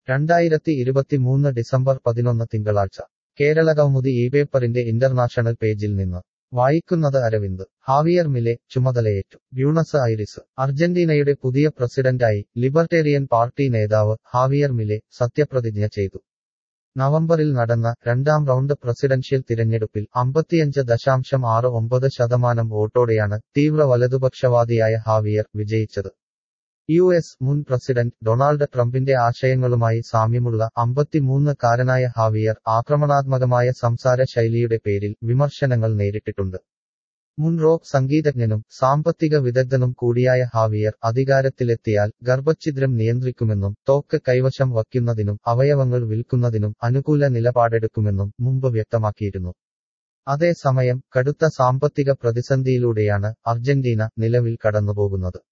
രണ്ടായിരത്തി ഇരുപത്തിമൂന്ന് ഡിസംബർ പതിനൊന്ന് തിങ്കളാഴ്ച കേരളകൗമുദി ഈ പേപ്പറിന്റെ ഇന്റർനാഷണൽ പേജിൽ നിന്ന് വായിക്കുന്നത് അരവിന്ദ് ഹാവിയർ മിലെ ചുമതലയേറ്റു ബ്യൂണസ് ഐറിസ് അർജന്റീനയുടെ പുതിയ പ്രസിഡന്റായി ലിബർട്ടേറിയൻ പാർട്ടി നേതാവ് ഹാവിയർ മിലെ സത്യപ്രതിജ്ഞ ചെയ്തു നവംബറിൽ നടന്ന രണ്ടാം റൗണ്ട് പ്രസിഡൻഷ്യൽ തിരഞ്ഞെടുപ്പിൽ അമ്പത്തിയഞ്ച് ദശാംശം ആറ് ഒമ്പത് ശതമാനം വോട്ടോടെയാണ് തീവ്ര വലതുപക്ഷവാദിയായ ഹാവിയർ വിജയിച്ചത് യു എസ് മുൻ പ്രസിഡന്റ് ഡൊണാൾഡ് ട്രംപിന്റെ ആശയങ്ങളുമായി സാമ്യമുള്ള അമ്പത്തിമൂന്ന് കാരനായ ഹാവിയർ ആക്രമണാത്മകമായ സംസാര ശൈലിയുടെ പേരിൽ വിമർശനങ്ങൾ നേരിട്ടിട്ടുണ്ട് മുൻ റോക്ക് സംഗീതജ്ഞനും സാമ്പത്തിക വിദഗ്ധനും കൂടിയായ ഹാവിയർ അധികാരത്തിലെത്തിയാൽ ഗർഭഛിദ്രം നിയന്ത്രിക്കുമെന്നും തോക്ക് കൈവശം വയ്ക്കുന്നതിനും അവയവങ്ങൾ വിൽക്കുന്നതിനും അനുകൂല നിലപാടെടുക്കുമെന്നും മുമ്പ് വ്യക്തമാക്കിയിരുന്നു അതേസമയം കടുത്ത സാമ്പത്തിക പ്രതിസന്ധിയിലൂടെയാണ് അർജന്റീന നിലവിൽ കടന്നുപോകുന്നത്